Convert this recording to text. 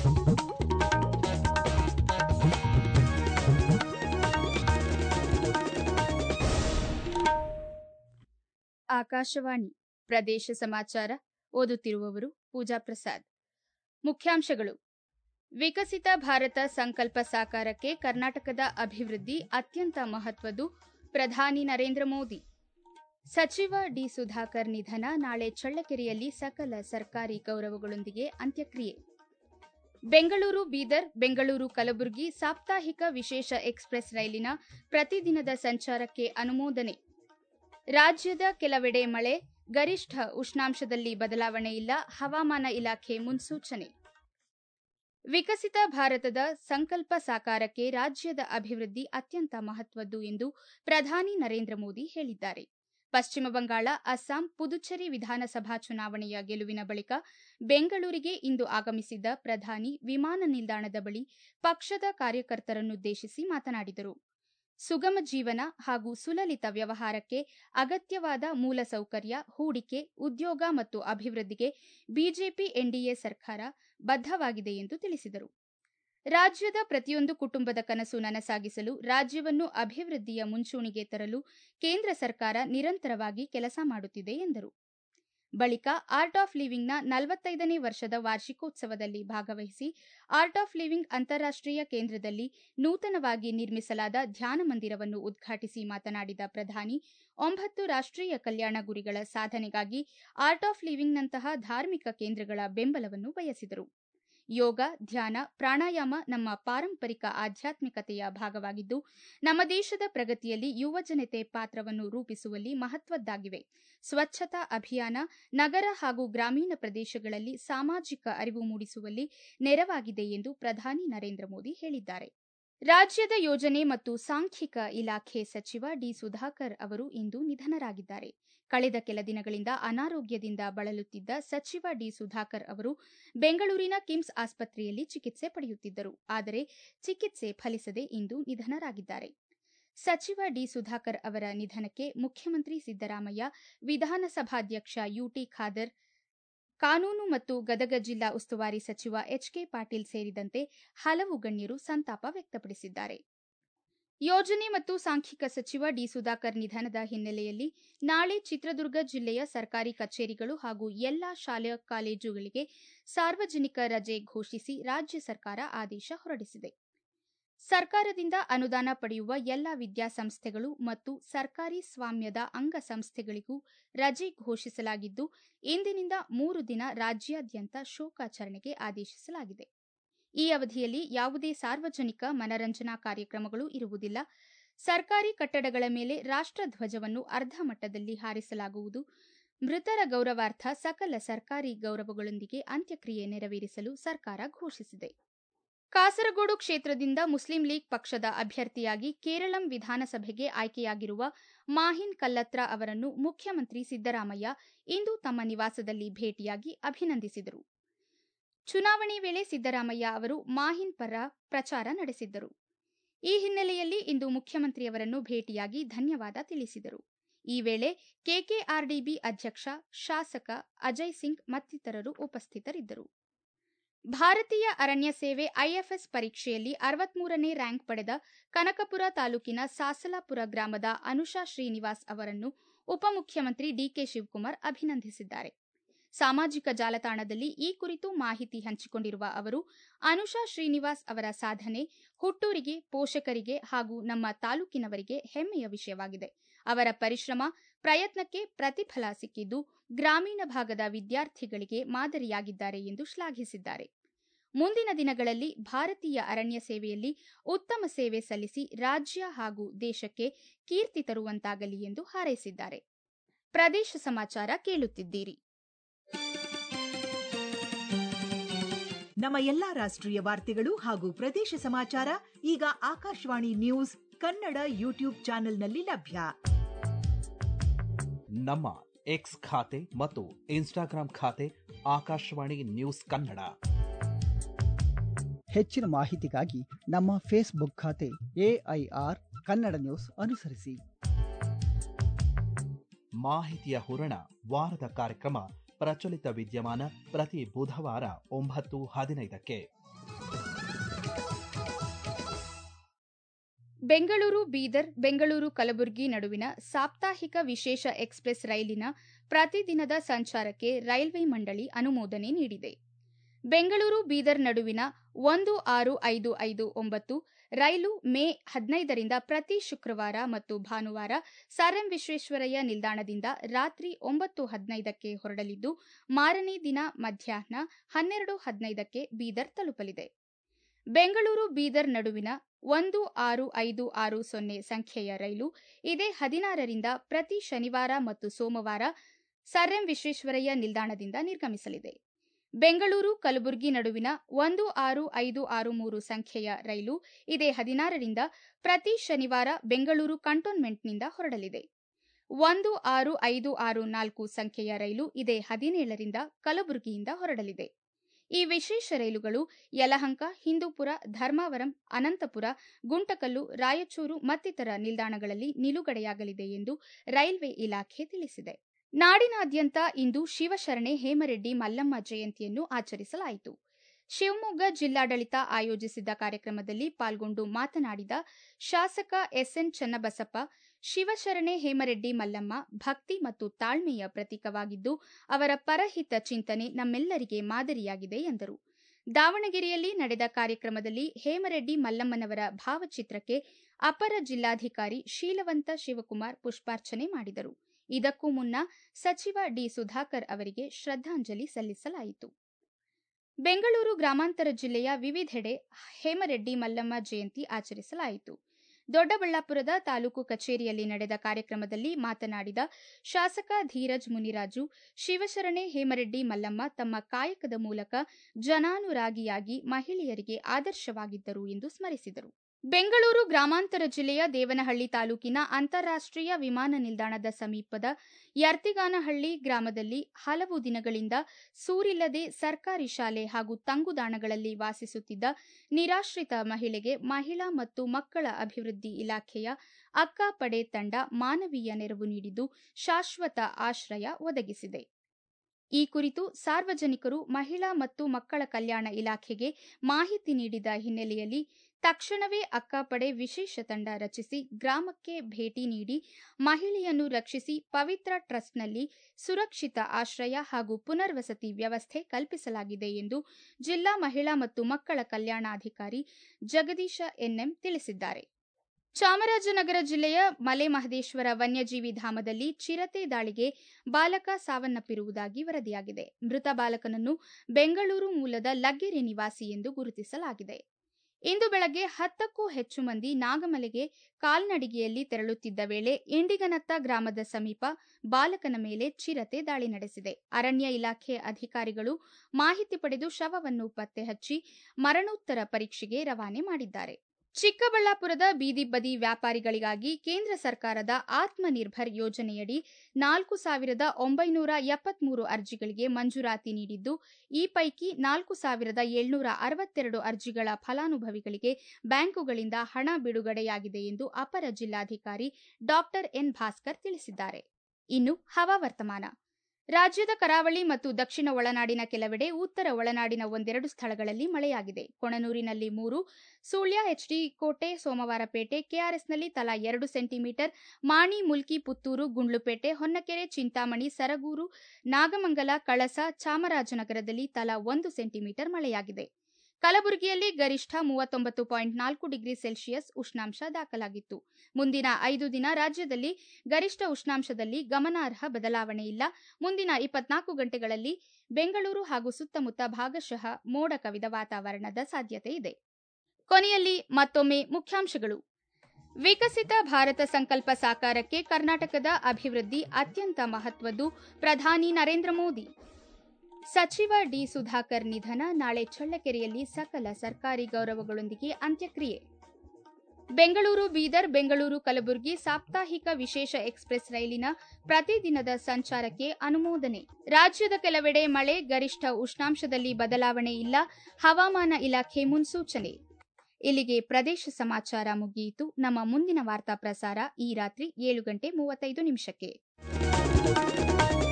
ಆಕಾಶವಾಣಿ ಪ್ರದೇಶ ಸಮಾಚಾರ ಓದುತ್ತಿರುವವರು ಪೂಜಾ ಪ್ರಸಾದ್ ಮುಖ್ಯಾಂಶಗಳು ವಿಕಸಿತ ಭಾರತ ಸಂಕಲ್ಪ ಸಾಕಾರಕ್ಕೆ ಕರ್ನಾಟಕದ ಅಭಿವೃದ್ಧಿ ಅತ್ಯಂತ ಮಹತ್ವದ್ದು ಪ್ರಧಾನಿ ನರೇಂದ್ರ ಮೋದಿ ಸಚಿವ ಡಿ ಸುಧಾಕರ್ ನಿಧನ ನಾಳೆ ಚಳ್ಳಕೆರೆಯಲ್ಲಿ ಸಕಲ ಸರ್ಕಾರಿ ಗೌರವಗಳೊಂದಿಗೆ ಅಂತ್ಯಕ್ರಿಯೆ ಬೆಂಗಳೂರು ಬೀದರ್ ಬೆಂಗಳೂರು ಕಲಬುರಗಿ ಸಾಪ್ತಾಹಿಕ ವಿಶೇಷ ಎಕ್ಸ್ಪ್ರೆಸ್ ರೈಲಿನ ಪ್ರತಿದಿನದ ಸಂಚಾರಕ್ಕೆ ಅನುಮೋದನೆ ರಾಜ್ಯದ ಕೆಲವೆಡೆ ಮಳೆ ಗರಿಷ್ಠ ಉಷ್ಣಾಂಶದಲ್ಲಿ ಬದಲಾವಣೆ ಇಲ್ಲ ಹವಾಮಾನ ಇಲಾಖೆ ಮುನ್ಸೂಚನೆ ವಿಕಸಿತ ಭಾರತದ ಸಂಕಲ್ಪ ಸಾಕಾರಕ್ಕೆ ರಾಜ್ಯದ ಅಭಿವೃದ್ಧಿ ಅತ್ಯಂತ ಮಹತ್ವದ್ದು ಎಂದು ಪ್ರಧಾನಿ ನರೇಂದ್ರ ಮೋದಿ ಹೇಳಿದ್ದಾರೆ ಪಶ್ಚಿಮ ಬಂಗಾಳ ಅಸ್ಸಾಂ ಪುದುಚೇರಿ ವಿಧಾನಸಭಾ ಚುನಾವಣೆಯ ಗೆಲುವಿನ ಬಳಿಕ ಬೆಂಗಳೂರಿಗೆ ಇಂದು ಆಗಮಿಸಿದ್ದ ಪ್ರಧಾನಿ ವಿಮಾನ ನಿಲ್ದಾಣದ ಬಳಿ ಪಕ್ಷದ ಕಾರ್ಯಕರ್ತರನ್ನುದ್ದೇಶಿಸಿ ಮಾತನಾಡಿದರು ಸುಗಮ ಜೀವನ ಹಾಗೂ ಸುಲಲಿತ ವ್ಯವಹಾರಕ್ಕೆ ಅಗತ್ಯವಾದ ಮೂಲಸೌಕರ್ಯ ಹೂಡಿಕೆ ಉದ್ಯೋಗ ಮತ್ತು ಅಭಿವೃದ್ಧಿಗೆ ಬಿಜೆಪಿ ಎನ್ಡಿಎ ಸರ್ಕಾರ ಬದ್ಧವಾಗಿದೆ ಎಂದು ತಿಳಿಸಿದರು ರಾಜ್ಯದ ಪ್ರತಿಯೊಂದು ಕುಟುಂಬದ ಕನಸು ನನಸಾಗಿಸಲು ರಾಜ್ಯವನ್ನು ಅಭಿವೃದ್ಧಿಯ ಮುಂಚೂಣಿಗೆ ತರಲು ಕೇಂದ್ರ ಸರ್ಕಾರ ನಿರಂತರವಾಗಿ ಕೆಲಸ ಮಾಡುತ್ತಿದೆ ಎಂದರು ಬಳಿಕ ಆರ್ಟ್ ಆಫ್ ಲಿವಿಂಗ್ನ ನಲವತ್ತೈದನೇ ವರ್ಷದ ವಾರ್ಷಿಕೋತ್ಸವದಲ್ಲಿ ಭಾಗವಹಿಸಿ ಆರ್ಟ್ ಆಫ್ ಲಿವಿಂಗ್ ಅಂತಾರಾಷ್ಟೀಯ ಕೇಂದ್ರದಲ್ಲಿ ನೂತನವಾಗಿ ನಿರ್ಮಿಸಲಾದ ಧ್ಯಾನ ಮಂದಿರವನ್ನು ಉದ್ಘಾಟಿಸಿ ಮಾತನಾಡಿದ ಪ್ರಧಾನಿ ಒಂಬತ್ತು ರಾಷ್ಟೀಯ ಕಲ್ಯಾಣ ಗುರಿಗಳ ಸಾಧನೆಗಾಗಿ ಆರ್ಟ್ ಆಫ್ ಲಿವಿಂಗ್ನಂತಹ ಧಾರ್ಮಿಕ ಕೇಂದ್ರಗಳ ಬೆಂಬಲವನ್ನು ಬಯಸಿದರು ಯೋಗ ಧ್ಯಾನ ಪ್ರಾಣಾಯಾಮ ನಮ್ಮ ಪಾರಂಪರಿಕ ಆಧ್ಯಾತ್ಮಿಕತೆಯ ಭಾಗವಾಗಿದ್ದು ನಮ್ಮ ದೇಶದ ಪ್ರಗತಿಯಲ್ಲಿ ಯುವಜನತೆ ಪಾತ್ರವನ್ನು ರೂಪಿಸುವಲ್ಲಿ ಮಹತ್ವದ್ದಾಗಿವೆ ಸ್ವಚ್ಛತಾ ಅಭಿಯಾನ ನಗರ ಹಾಗೂ ಗ್ರಾಮೀಣ ಪ್ರದೇಶಗಳಲ್ಲಿ ಸಾಮಾಜಿಕ ಅರಿವು ಮೂಡಿಸುವಲ್ಲಿ ನೆರವಾಗಿದೆ ಎಂದು ಪ್ರಧಾನಿ ನರೇಂದ್ರ ಮೋದಿ ಹೇಳಿದ್ದಾರೆ ರಾಜ್ಯದ ಯೋಜನೆ ಮತ್ತು ಸಾಂಖ್ಯಿಕ ಇಲಾಖೆ ಸಚಿವ ಡಿ ಸುಧಾಕರ್ ಅವರು ಇಂದು ನಿಧನರಾಗಿದ್ದಾರೆ ಕಳೆದ ಕೆಲ ದಿನಗಳಿಂದ ಅನಾರೋಗ್ಯದಿಂದ ಬಳಲುತ್ತಿದ್ದ ಸಚಿವ ಡಿ ಸುಧಾಕರ್ ಅವರು ಬೆಂಗಳೂರಿನ ಕಿಮ್ಸ್ ಆಸ್ಪತ್ರೆಯಲ್ಲಿ ಚಿಕಿತ್ಸೆ ಪಡೆಯುತ್ತಿದ್ದರು ಆದರೆ ಚಿಕಿತ್ಸೆ ಫಲಿಸದೆ ಇಂದು ನಿಧನರಾಗಿದ್ದಾರೆ ಸಚಿವ ಡಿ ಸುಧಾಕರ್ ಅವರ ನಿಧನಕ್ಕೆ ಮುಖ್ಯಮಂತ್ರಿ ಸಿದ್ದರಾಮಯ್ಯ ವಿಧಾನಸಭಾಧ್ಯಕ್ಷ ಯುಟಿ ಖಾದರ್ ಕಾನೂನು ಮತ್ತು ಗದಗ ಜಿಲ್ಲಾ ಉಸ್ತುವಾರಿ ಸಚಿವ ಎಚ್ಕೆ ಪಾಟೀಲ್ ಸೇರಿದಂತೆ ಹಲವು ಗಣ್ಯರು ಸಂತಾಪ ವ್ಯಕ್ತಪಡಿಸಿದ್ದಾರೆ ಯೋಜನೆ ಮತ್ತು ಸಾಂಖ್ಯಿಕ ಸಚಿವ ಡಿ ಸುಧಾಕರ್ ನಿಧನದ ಹಿನ್ನೆಲೆಯಲ್ಲಿ ನಾಳೆ ಚಿತ್ರದುರ್ಗ ಜಿಲ್ಲೆಯ ಸರ್ಕಾರಿ ಕಚೇರಿಗಳು ಹಾಗೂ ಎಲ್ಲಾ ಶಾಲಾ ಕಾಲೇಜುಗಳಿಗೆ ಸಾರ್ವಜನಿಕ ರಜೆ ಘೋಷಿಸಿ ರಾಜ್ಯ ಸರ್ಕಾರ ಆದೇಶ ಹೊರಡಿಸಿದೆ ಸರ್ಕಾರದಿಂದ ಅನುದಾನ ಪಡೆಯುವ ಎಲ್ಲ ವಿದ್ಯಾಸಂಸ್ಥೆಗಳು ಮತ್ತು ಸರ್ಕಾರಿ ಸ್ವಾಮ್ಯದ ಅಂಗಸಂಸ್ಥೆಗಳಿಗೂ ರಜೆ ಘೋಷಿಸಲಾಗಿದ್ದು ಇಂದಿನಿಂದ ಮೂರು ದಿನ ರಾಜ್ಯಾದ್ಯಂತ ಶೋಕಾಚರಣೆಗೆ ಆದೇಶಿಸಲಾಗಿದೆ ಈ ಅವಧಿಯಲ್ಲಿ ಯಾವುದೇ ಸಾರ್ವಜನಿಕ ಮನರಂಜನಾ ಕಾರ್ಯಕ್ರಮಗಳು ಇರುವುದಿಲ್ಲ ಸರ್ಕಾರಿ ಕಟ್ಟಡಗಳ ಮೇಲೆ ರಾಷ್ಟ್ರಧ್ವಜವನ್ನು ಅರ್ಧ ಮಟ್ಟದಲ್ಲಿ ಹಾರಿಸಲಾಗುವುದು ಮೃತರ ಗೌರವಾರ್ಥ ಸಕಲ ಸರ್ಕಾರಿ ಗೌರವಗಳೊಂದಿಗೆ ಅಂತ್ಯಕ್ರಿಯೆ ನೆರವೇರಿಸಲು ಸರ್ಕಾರ ಘೋಷಿಸಿದೆ ಕಾಸರಗೋಡು ಕ್ಷೇತ್ರದಿಂದ ಮುಸ್ಲಿಂ ಲೀಗ್ ಪಕ್ಷದ ಅಭ್ಯರ್ಥಿಯಾಗಿ ಕೇರಳಂ ವಿಧಾನಸಭೆಗೆ ಆಯ್ಕೆಯಾಗಿರುವ ಮಾಹಿನ್ ಕಲ್ಲತ್ರ ಅವರನ್ನು ಮುಖ್ಯಮಂತ್ರಿ ಸಿದ್ದರಾಮಯ್ಯ ಇಂದು ತಮ್ಮ ನಿವಾಸದಲ್ಲಿ ಭೇಟಿಯಾಗಿ ಅಭಿನಂದಿಸಿದರು ಚುನಾವಣೆ ವೇಳೆ ಸಿದ್ದರಾಮಯ್ಯ ಅವರು ಮಾಹಿನ್ ಪರ ಪ್ರಚಾರ ನಡೆಸಿದ್ದರು ಈ ಹಿನ್ನೆಲೆಯಲ್ಲಿ ಇಂದು ಮುಖ್ಯಮಂತ್ರಿಯವರನ್ನು ಭೇಟಿಯಾಗಿ ಧನ್ಯವಾದ ತಿಳಿಸಿದರು ಈ ವೇಳೆ ಕೆಕೆಆರ್ಡಿಬಿ ಅಧ್ಯಕ್ಷ ಶಾಸಕ ಅಜಯ್ ಸಿಂಗ್ ಮತ್ತಿತರರು ಉಪಸ್ಥಿತರಿದ್ದರು ಭಾರತೀಯ ಅರಣ್ಯ ಸೇವೆ ಐಎಫ್ಎಸ್ ಪರೀಕ್ಷೆಯಲ್ಲಿ ಅರವತ್ಮೂರನೇ ರ್ಯಾಂಕ್ ಪಡೆದ ಕನಕಪುರ ತಾಲೂಕಿನ ಸಾಸಲಾಪುರ ಗ್ರಾಮದ ಅನುಷಾ ಶ್ರೀನಿವಾಸ್ ಅವರನ್ನು ಉಪಮುಖ್ಯಮಂತ್ರಿ ಡಿಕೆ ಶಿವಕುಮಾರ್ ಅಭಿನಂದಿಸಿದ್ದಾರೆ ಸಾಮಾಜಿಕ ಜಾಲತಾಣದಲ್ಲಿ ಈ ಕುರಿತು ಮಾಹಿತಿ ಹಂಚಿಕೊಂಡಿರುವ ಅವರು ಅನುಷಾ ಶ್ರೀನಿವಾಸ್ ಅವರ ಸಾಧನೆ ಹುಟ್ಟೂರಿಗೆ ಪೋಷಕರಿಗೆ ಹಾಗೂ ನಮ್ಮ ತಾಲೂಕಿನವರಿಗೆ ಹೆಮ್ಮೆಯ ವಿಷಯವಾಗಿದೆ ಅವರ ಪರಿಶ್ರಮ ಪ್ರಯತ್ನಕ್ಕೆ ಪ್ರತಿಫಲ ಸಿಕ್ಕಿದ್ದು ಗ್ರಾಮೀಣ ಭಾಗದ ವಿದ್ಯಾರ್ಥಿಗಳಿಗೆ ಮಾದರಿಯಾಗಿದ್ದಾರೆ ಎಂದು ಶ್ಲಾಘಿಸಿದ್ದಾರೆ ಮುಂದಿನ ದಿನಗಳಲ್ಲಿ ಭಾರತೀಯ ಅರಣ್ಯ ಸೇವೆಯಲ್ಲಿ ಉತ್ತಮ ಸೇವೆ ಸಲ್ಲಿಸಿ ರಾಜ್ಯ ಹಾಗೂ ದೇಶಕ್ಕೆ ಕೀರ್ತಿ ತರುವಂತಾಗಲಿ ಎಂದು ಹಾರೈಸಿದ್ದಾರೆ ಪ್ರದೇಶ ಸಮಾಚಾರ ಕೇಳುತ್ತಿದ್ದೀರಿ ನಮ್ಮ ಎಲ್ಲಾ ರಾಷ್ಟ್ರೀಯ ವಾರ್ತೆಗಳು ಹಾಗೂ ಪ್ರದೇಶ ಸಮಾಚಾರ ಈಗ ಆಕಾಶವಾಣಿ ನ್ಯೂಸ್ ಕನ್ನಡ ಯೂಟ್ಯೂಬ್ ಚಾನೆಲ್ನಲ್ಲಿ ಲಭ್ಯ ನಮ್ಮ ಎಕ್ಸ್ ಖಾತೆ ಮತ್ತು ಇನ್ಸ್ಟಾಗ್ರಾಂ ಖಾತೆ ಆಕಾಶವಾಣಿ ನ್ಯೂಸ್ ಕನ್ನಡ ಹೆಚ್ಚಿನ ಮಾಹಿತಿಗಾಗಿ ನಮ್ಮ ಫೇಸ್ಬುಕ್ ಖಾತೆ ಎಐಆರ್ ಕನ್ನಡ ನ್ಯೂಸ್ ಅನುಸರಿಸಿ ಮಾಹಿತಿಯ ಹೂರಣ ವಾರದ ಕಾರ್ಯಕ್ರಮ ಪ್ರಚಲಿತ ವಿದ್ಯಮಾನ ಪ್ರತಿ ಬುಧವಾರ ಒಂಬತ್ತು ಹದಿನೈದಕ್ಕೆ ಬೆಂಗಳೂರು ಬೀದರ್ ಬೆಂಗಳೂರು ಕಲಬುರಗಿ ನಡುವಿನ ಸಾಪ್ತಾಹಿಕ ವಿಶೇಷ ಎಕ್ಸ್ಪ್ರೆಸ್ ರೈಲಿನ ಪ್ರತಿದಿನದ ಸಂಚಾರಕ್ಕೆ ರೈಲ್ವೆ ಮಂಡಳಿ ಅನುಮೋದನೆ ನೀಡಿದೆ ಬೆಂಗಳೂರು ಬೀದರ್ ನಡುವಿನ ಒಂದು ಆರು ಐದು ಐದು ಒಂಬತ್ತು ರೈಲು ಮೇ ಹದಿನೈದರಿಂದ ಪ್ರತಿ ಶುಕ್ರವಾರ ಮತ್ತು ಭಾನುವಾರ ಸರ್ ಎಂ ವಿಶ್ವೇಶ್ವರಯ್ಯ ನಿಲ್ದಾಣದಿಂದ ರಾತ್ರಿ ಒಂಬತ್ತು ಹದಿನೈದಕ್ಕೆ ಹೊರಡಲಿದ್ದು ಮಾರನೇ ದಿನ ಮಧ್ಯಾಹ್ನ ಹನ್ನೆರಡು ಹದಿನೈದಕ್ಕೆ ಬೀದರ್ ತಲುಪಲಿದೆ ಬೆಂಗಳೂರು ಬೀದರ್ ನಡುವಿನ ಒಂದು ಆರು ಐದು ಆರು ಸೊನ್ನೆ ಸಂಖ್ಯೆಯ ರೈಲು ಇದೇ ಹದಿನಾರರಿಂದ ಪ್ರತಿ ಶನಿವಾರ ಮತ್ತು ಸೋಮವಾರ ಸರ್ ಎಂ ವಿಶ್ವೇಶ್ವರಯ್ಯ ನಿಲ್ದಾಣದಿಂದ ನಿರ್ಗಮಿಸಲಿದೆ ಬೆಂಗಳೂರು ಕಲಬುರಗಿ ನಡುವಿನ ಒಂದು ಆರು ಐದು ಆರು ಮೂರು ಸಂಖ್ಯೆಯ ರೈಲು ಇದೇ ಹದಿನಾರರಿಂದ ಪ್ರತಿ ಶನಿವಾರ ಬೆಂಗಳೂರು ಕಂಟೋನ್ಮೆಂಟ್ನಿಂದ ಹೊರಡಲಿದೆ ಒಂದು ಆರು ಐದು ಆರು ನಾಲ್ಕು ಸಂಖ್ಯೆಯ ರೈಲು ಇದೇ ಹದಿನೇಳರಿಂದ ಕಲಬುರಗಿಯಿಂದ ಹೊರಡಲಿದೆ ಈ ವಿಶೇಷ ರೈಲುಗಳು ಯಲಹಂಕ ಹಿಂದೂಪುರ ಧರ್ಮಾವರಂ ಅನಂತಪುರ ಗುಂಟಕಲ್ಲು ರಾಯಚೂರು ಮತ್ತಿತರ ನಿಲ್ದಾಣಗಳಲ್ಲಿ ನಿಲುಗಡೆಯಾಗಲಿದೆ ಎಂದು ರೈಲ್ವೆ ಇಲಾಖೆ ತಿಳಿಸಿದೆ ನಾಡಿನಾದ್ಯಂತ ಇಂದು ಶಿವಶರಣೆ ಹೇಮರೆಡ್ಡಿ ಮಲ್ಲಮ್ಮ ಜಯಂತಿಯನ್ನು ಆಚರಿಸಲಾಯಿತು ಶಿವಮೊಗ್ಗ ಜಿಲ್ಲಾಡಳಿತ ಆಯೋಜಿಸಿದ್ದ ಕಾರ್ಯಕ್ರಮದಲ್ಲಿ ಪಾಲ್ಗೊಂಡು ಮಾತನಾಡಿದ ಶಾಸಕ ಎಸ್ಎನ್ ಚನ್ನಬಸಪ್ಪ ಶಿವಶರಣೆ ಹೇಮರೆಡ್ಡಿ ಮಲ್ಲಮ್ಮ ಭಕ್ತಿ ಮತ್ತು ತಾಳ್ಮೆಯ ಪ್ರತೀಕವಾಗಿದ್ದು ಅವರ ಪರಹಿತ ಚಿಂತನೆ ನಮ್ಮೆಲ್ಲರಿಗೆ ಮಾದರಿಯಾಗಿದೆ ಎಂದರು ದಾವಣಗೆರೆಯಲ್ಲಿ ನಡೆದ ಕಾರ್ಯಕ್ರಮದಲ್ಲಿ ಹೇಮರೆಡ್ಡಿ ಮಲ್ಲಮ್ಮನವರ ಭಾವಚಿತ್ರಕ್ಕೆ ಅಪರ ಜಿಲ್ಲಾಧಿಕಾರಿ ಶೀಲವಂತ ಶಿವಕುಮಾರ್ ಪುಷ್ಪಾರ್ಚನೆ ಮಾಡಿದರು ಇದಕ್ಕೂ ಮುನ್ನ ಸಚಿವ ಡಿ ಸುಧಾಕರ್ ಅವರಿಗೆ ಶ್ರದ್ಧಾಂಜಲಿ ಸಲ್ಲಿಸಲಾಯಿತು ಬೆಂಗಳೂರು ಗ್ರಾಮಾಂತರ ಜಿಲ್ಲೆಯ ವಿವಿಧೆಡೆ ಹೇಮರೆಡ್ಡಿ ಮಲ್ಲಮ್ಮ ಜಯಂತಿ ಆಚರಿಸಲಾಯಿತು ದೊಡ್ಡಬಳ್ಳಾಪುರದ ತಾಲೂಕು ಕಚೇರಿಯಲ್ಲಿ ನಡೆದ ಕಾರ್ಯಕ್ರಮದಲ್ಲಿ ಮಾತನಾಡಿದ ಶಾಸಕ ಧೀರಜ್ ಮುನಿರಾಜು ಶಿವಶರಣೆ ಹೇಮರೆಡ್ಡಿ ಮಲ್ಲಮ್ಮ ತಮ್ಮ ಕಾಯಕದ ಮೂಲಕ ಜನಾನುರಾಗಿಯಾಗಿ ಮಹಿಳೆಯರಿಗೆ ಆದರ್ಶವಾಗಿದ್ದರು ಎಂದು ಸ್ಮರಿಸಿದರು ಬೆಂಗಳೂರು ಗ್ರಾಮಾಂತರ ಜಿಲ್ಲೆಯ ದೇವನಹಳ್ಳಿ ತಾಲೂಕಿನ ಅಂತಾರಾಷ್ಟ್ರೀಯ ವಿಮಾನ ನಿಲ್ದಾಣದ ಸಮೀಪದ ಯರ್ತಿಗಾನಹಳ್ಳಿ ಗ್ರಾಮದಲ್ಲಿ ಹಲವು ದಿನಗಳಿಂದ ಸೂರಿಲ್ಲದೆ ಸರ್ಕಾರಿ ಶಾಲೆ ಹಾಗೂ ತಂಗುದಾಣಗಳಲ್ಲಿ ವಾಸಿಸುತ್ತಿದ್ದ ನಿರಾಶ್ರಿತ ಮಹಿಳೆಗೆ ಮಹಿಳಾ ಮತ್ತು ಮಕ್ಕಳ ಅಭಿವೃದ್ಧಿ ಇಲಾಖೆಯ ಅಕ್ಕ ಪಡೆ ತಂಡ ಮಾನವೀಯ ನೆರವು ನೀಡಿದ್ದು ಶಾಶ್ವತ ಆಶ್ರಯ ಒದಗಿಸಿದೆ ಈ ಕುರಿತು ಸಾರ್ವಜನಿಕರು ಮಹಿಳಾ ಮತ್ತು ಮಕ್ಕಳ ಕಲ್ಯಾಣ ಇಲಾಖೆಗೆ ಮಾಹಿತಿ ನೀಡಿದ ಹಿನ್ನೆಲೆಯಲ್ಲಿ ತಕ್ಷಣವೇ ಅಕ್ಕಪಡೆ ವಿಶೇಷ ತಂಡ ರಚಿಸಿ ಗ್ರಾಮಕ್ಕೆ ಭೇಟಿ ನೀಡಿ ಮಹಿಳೆಯನ್ನು ರಕ್ಷಿಸಿ ಪವಿತ್ರ ಟ್ರಸ್ಟ್ನಲ್ಲಿ ಸುರಕ್ಷಿತ ಆಶ್ರಯ ಹಾಗೂ ಪುನರ್ವಸತಿ ವ್ಯವಸ್ಥೆ ಕಲ್ಪಿಸಲಾಗಿದೆ ಎಂದು ಜಿಲ್ಲಾ ಮಹಿಳಾ ಮತ್ತು ಮಕ್ಕಳ ಕಲ್ಯಾಣಾಧಿಕಾರಿ ಜಗದೀಶ ಎನ್ಎಂ ತಿಳಿಸಿದ್ದಾರೆ ಚಾಮರಾಜನಗರ ಜಿಲ್ಲೆಯ ಮಲೆ ಮಹದೇಶ್ವರ ವನ್ಯಜೀವಿ ಧಾಮದಲ್ಲಿ ಚಿರತೆ ದಾಳಿಗೆ ಬಾಲಕ ಸಾವನ್ನಪ್ಪಿರುವುದಾಗಿ ವರದಿಯಾಗಿದೆ ಮೃತ ಬಾಲಕನನ್ನು ಬೆಂಗಳೂರು ಮೂಲದ ಲಗ್ಗೆರೆ ನಿವಾಸಿ ಎಂದು ಗುರುತಿಸಲಾಗಿದೆ ಇಂದು ಬೆಳಗ್ಗೆ ಹತ್ತಕ್ಕೂ ಹೆಚ್ಚು ಮಂದಿ ನಾಗಮಲೆಗೆ ಕಾಲ್ನಡಿಗೆಯಲ್ಲಿ ತೆರಳುತ್ತಿದ್ದ ವೇಳೆ ಇಂಡಿಗನತ್ತ ಗ್ರಾಮದ ಸಮೀಪ ಬಾಲಕನ ಮೇಲೆ ಚಿರತೆ ದಾಳಿ ನಡೆಸಿದೆ ಅರಣ್ಯ ಇಲಾಖೆ ಅಧಿಕಾರಿಗಳು ಮಾಹಿತಿ ಪಡೆದು ಶವವನ್ನು ಪತ್ತೆ ಹಚ್ಚಿ ಮರಣೋತ್ತರ ಪರೀಕ್ಷೆಗೆ ರವಾನೆ ಮಾಡಿದ್ದಾರೆ ಚಿಕ್ಕಬಳ್ಳಾಪುರದ ಬೀದಿ ಬದಿ ವ್ಯಾಪಾರಿಗಳಿಗಾಗಿ ಕೇಂದ್ರ ಸರ್ಕಾರದ ಆತ್ಮನಿರ್ಭರ್ ಯೋಜನೆಯಡಿ ನಾಲ್ಕು ಸಾವಿರದ ಒಂಬೈನೂರ ಎಪ್ಪತ್ಮೂರು ಅರ್ಜಿಗಳಿಗೆ ಮಂಜೂರಾತಿ ನೀಡಿದ್ದು ಈ ಪೈಕಿ ನಾಲ್ಕು ಸಾವಿರದ ಏಳ್ನೂರ ಅರವತ್ತೆರಡು ಅರ್ಜಿಗಳ ಫಲಾನುಭವಿಗಳಿಗೆ ಬ್ಯಾಂಕುಗಳಿಂದ ಹಣ ಬಿಡುಗಡೆಯಾಗಿದೆ ಎಂದು ಅಪರ ಜಿಲ್ಲಾಧಿಕಾರಿ ಡಾಕ್ಟರ್ ಎನ್ ಭಾಸ್ಕರ್ ತಿಳಿಸಿದ್ದಾರೆ ಇನ್ನು ಹವಾವರ್ತಮಾನ ರಾಜ್ಯದ ಕರಾವಳಿ ಮತ್ತು ದಕ್ಷಿಣ ಒಳನಾಡಿನ ಕೆಲವೆಡೆ ಉತ್ತರ ಒಳನಾಡಿನ ಒಂದೆರಡು ಸ್ಥಳಗಳಲ್ಲಿ ಮಳೆಯಾಗಿದೆ ಕೊಣನೂರಿನಲ್ಲಿ ಮೂರು ಸುಳ್ಯ ಎಚ್ಡಿ ಕೋಟೆ ಸೋಮವಾರಪೇಟೆ ಕೆಆರ್ಎಸ್ನಲ್ಲಿ ತಲಾ ಎರಡು ಸೆಂಟಿಮೀಟರ್ ಮಾಣಿ ಮುಲ್ಕಿ ಪುತ್ತೂರು ಗುಂಡ್ಲುಪೇಟೆ ಹೊನ್ನಕೆರೆ ಚಿಂತಾಮಣಿ ಸರಗೂರು ನಾಗಮಂಗಲ ಕಳಸ ಚಾಮರಾಜನಗರದಲ್ಲಿ ತಲಾ ಒಂದು ಸೆಂಟಿಮೀಟರ್ ಮಳೆಯಾಗಿದೆ ಕಲಬುರಗಿಯಲ್ಲಿ ಗರಿಷ್ಠ ಮೂವತ್ತೊಂಬತ್ತು ಪಾಯಿಂಟ್ ನಾಲ್ಕು ಡಿಗ್ರಿ ಸೆಲ್ಸಿಯಸ್ ಉಷ್ಣಾಂಶ ದಾಖಲಾಗಿತ್ತು ಮುಂದಿನ ಐದು ದಿನ ರಾಜ್ಯದಲ್ಲಿ ಗರಿಷ್ಠ ಉಷ್ಣಾಂಶದಲ್ಲಿ ಗಮನಾರ್ಹ ಬದಲಾವಣೆ ಇಲ್ಲ ಮುಂದಿನ ಇಪ್ಪತ್ನಾಲ್ಕು ಗಂಟೆಗಳಲ್ಲಿ ಬೆಂಗಳೂರು ಹಾಗೂ ಸುತ್ತಮುತ್ತ ಭಾಗಶಃ ಮೋಡ ಕವಿದ ವಾತಾವರಣದ ಸಾಧ್ಯತೆ ಇದೆ ಕೊನೆಯಲ್ಲಿ ಮತ್ತೊಮ್ಮೆ ಮುಖ್ಯಾಂಶಗಳು ವಿಕಸಿತ ಭಾರತ ಸಂಕಲ್ಪ ಸಾಕಾರಕ್ಕೆ ಕರ್ನಾಟಕದ ಅಭಿವೃದ್ಧಿ ಅತ್ಯಂತ ಮಹತ್ವದ್ದು ಪ್ರಧಾನಿ ನರೇಂದ್ರ ಮೋದಿ ಸಚಿವ ಡಿ ಸುಧಾಕರ್ ನಿಧನ ನಾಳೆ ಚಳ್ಳಕೆರೆಯಲ್ಲಿ ಸಕಲ ಸರ್ಕಾರಿ ಗೌರವಗಳೊಂದಿಗೆ ಅಂತ್ಯಕ್ರಿಯೆ ಬೆಂಗಳೂರು ಬೀದರ್ ಬೆಂಗಳೂರು ಕಲಬುರಗಿ ಸಾಪ್ತಾಹಿಕ ವಿಶೇಷ ಎಕ್ಸ್ಪ್ರೆಸ್ ರೈಲಿನ ಪ್ರತಿದಿನದ ಸಂಚಾರಕ್ಕೆ ಅನುಮೋದನೆ ರಾಜ್ಯದ ಕೆಲವೆಡೆ ಮಳೆ ಗರಿಷ್ಠ ಉಷ್ಣಾಂಶದಲ್ಲಿ ಬದಲಾವಣೆ ಇಲ್ಲ ಹವಾಮಾನ ಇಲಾಖೆ ಮುನ್ಸೂಚನೆ ಇಲ್ಲಿಗೆ ಪ್ರದೇಶ ಸಮಾಚಾರ ಮುಗಿಯಿತು ನಮ್ಮ ಮುಂದಿನ ವಾರ್ತಾ ಪ್ರಸಾರ ಈ ರಾತ್ರಿ ಏಳು ಗಂಟೆ ಮೂವತ್ತೈದು ನಿಮಿಷಕ್ಕೆ